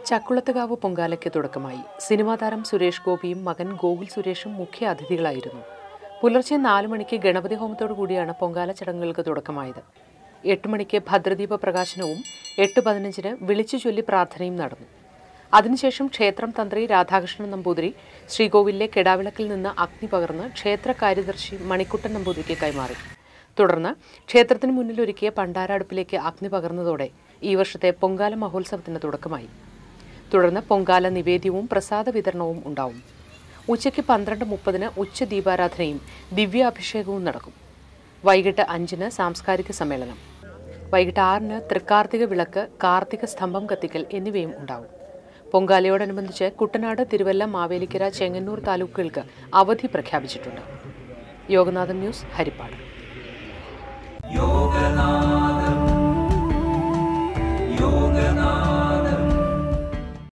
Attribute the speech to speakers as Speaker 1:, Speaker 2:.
Speaker 1: ചക്കുളത്തുകാവ് പൊങ്കാലയ്ക്ക് തുടക്കമായി സിനിമാ താരം സുരേഷ് ഗോപിയും മകൻ ഗോകുൽ സുരേഷും മുഖ്യ അതിഥികളായിരുന്നു പുലർച്ചെ നാല് മണിക്ക് ഗണപതി ഹോമത്തോടു കൂടിയാണ് പൊങ്കാല ചടങ്ങുകൾക്ക് തുടക്കമായത് എട്ട് മണിക്ക് ഭദ്രദീപ പ്രകാശനവും എട്ട് പതിനഞ്ചിന് വിളിച്ചു ചൊല്ലി പ്രാർത്ഥനയും നടന്നു അതിനുശേഷം ക്ഷേത്രം തന്ത്രി രാധാകൃഷ്ണൻ നമ്പൂതിരി ശ്രീകോവിലിലെ കെടാവിളക്കിൽ നിന്ന് അഗ്നി പകർന്ന് ക്ഷേത്ര കാര്യദർശി മണിക്കുട്ടൻ നമ്പൂതിരിക്ക് കൈമാറി തുടർന്ന് ക്ഷേത്രത്തിന് മുന്നിൽ ഒരുക്കിയ പണ്ടാര അടുപ്പിലേക്ക് അഗ്നി പകർന്നതോടെ ഈ വർഷത്തെ പൊങ്കാല മഹോത്സവത്തിന് തുടക്കമായി തുടർന്ന് പൊങ്കാല നിവേദ്യവും പ്രസാദ വിതരണവും ഉണ്ടാവും ഉച്ചയ്ക്ക് പന്ത്രണ്ട് മുപ്പതിന് ഉച്ച ദീപാരാധനയും ദിവ്യാഭിഷേകവും നടക്കും വൈകിട്ട് അഞ്ചിന് സാംസ്കാരിക സമ്മേളനം വൈകിട്ട് ആറിന് തൃക്കാർത്തിക വിളക്ക് കാർത്തിക സ്തംഭം കത്തിക്കൽ എന്നിവയും ഉണ്ടാവും പൊങ്കാലയോടനുബന്ധിച്ച് കുട്ടനാട് തിരുവല്ല മാവേലിക്കര ചെങ്ങന്നൂർ താലൂക്കുകൾക്ക് അവധി പ്രഖ്യാപിച്ചിട്ടുണ്ട് യോഗനാഥൻ ന്യൂസ് ഹരിപ്പാട്